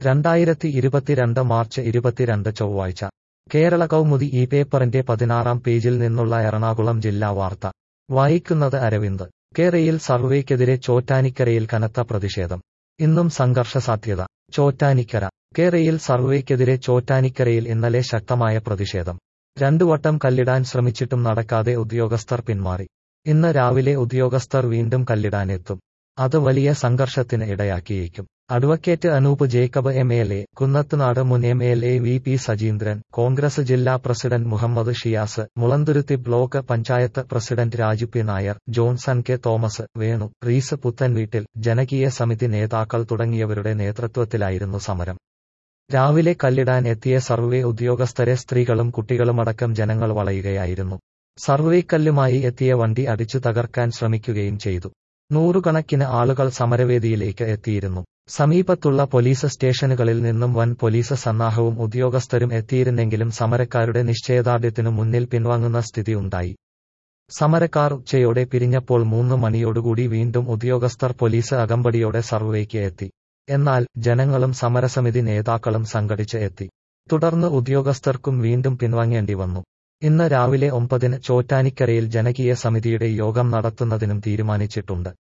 രണ്ടായിരത്തി ഇരുപത്തിരണ്ട് മാർച്ച് ഇരുപത്തിരണ്ട് ചൊവ്വാഴ്ച കേരള കൗമുദി ഈ പേപ്പറിന്റെ പതിനാറാം പേജിൽ നിന്നുള്ള എറണാകുളം ജില്ലാ വാർത്ത വായിക്കുന്നത് അരവിന്ദ് കേരയിൽ സർവേക്കെതിരെ ചോറ്റാനിക്കരയിൽ കനത്ത പ്രതിഷേധം ഇന്നും സംഘർഷ സാധ്യത ചോറ്റാനിക്കര കേരയിൽ സർവേക്കെതിരെ ചോറ്റാനിക്കരയിൽ ഇന്നലെ ശക്തമായ പ്രതിഷേധം രണ്ടുവട്ടം കല്ലിടാൻ ശ്രമിച്ചിട്ടും നടക്കാതെ ഉദ്യോഗസ്ഥർ പിന്മാറി ഇന്ന് രാവിലെ ഉദ്യോഗസ്ഥർ വീണ്ടും കല്ലിടാനെത്തും അത് വലിയ സംഘർഷത്തിന് ഇടയാക്കിയേക്കും advocate Anoop Jacob M L A Kunnathunad മുൻ M L A V P Sajeendran Congress ജില്ലാ president Muhammad Shiyas Mulanthuruthy block panchayat president Raju P Nair Johnson K Thomas Venu റീസ് പുത്തൻവീട്ടിൽ ജനകീയ സമിതി നേതാക്കൾ തുടങ്ങിയവരുടെ നേതൃത്വത്തിലായിരുന്നു സമരം രാവിലെ കല്ലിടാൻ എത്തിയ സർവേ ഉദ്യോഗസ്ഥരെ സ്ത്രീകളും കുട്ടികളുമടക്കം ജനങ്ങൾ വളയുകയായിരുന്നു സർവേക്കല്ലുമായി എത്തിയ വണ്ടി അടിച്ചു തകർക്കാൻ ശ്രമിക്കുകയും ചെയ്തു നൂറുകണക്കിന് ആളുകൾ സമരവേദിയിലേക്ക് എത്തിയിരുന്നു സമീപത്തുള്ള പോലീസ് സ്റ്റേഷനുകളിൽ നിന്നും വൻ പോലീസ് സന്നാഹവും ഉദ്യോഗസ്ഥരും എത്തിയിരുന്നെങ്കിലും സമരക്കാരുടെ നിശ്ചയദാർഢ്യത്തിനു മുന്നിൽ പിൻവാങ്ങുന്ന സ്ഥിതി ഉണ്ടായി സമരക്കാർ ഉച്ചയോടെ പിരിഞ്ഞപ്പോൾ മൂന്ന് മണിയോടുകൂടി വീണ്ടും ഉദ്യോഗസ്ഥർ പോലീസ് അകമ്പടിയോടെ സർവേക്ക് എത്തി എന്നാൽ ജനങ്ങളും സമരസമിതി നേതാക്കളും സംഘടിച്ച് എത്തി തുടർന്ന് ഉദ്യോഗസ്ഥർക്കും വീണ്ടും പിൻവാങ്ങേണ്ടി വന്നു ഇന്ന് രാവിലെ ഒമ്പതിന് ചോറ്റാനിക്കരയിൽ ജനകീയ സമിതിയുടെ യോഗം നടത്തുന്നതിനും തീരുമാനിച്ചിട്ടുണ്ട്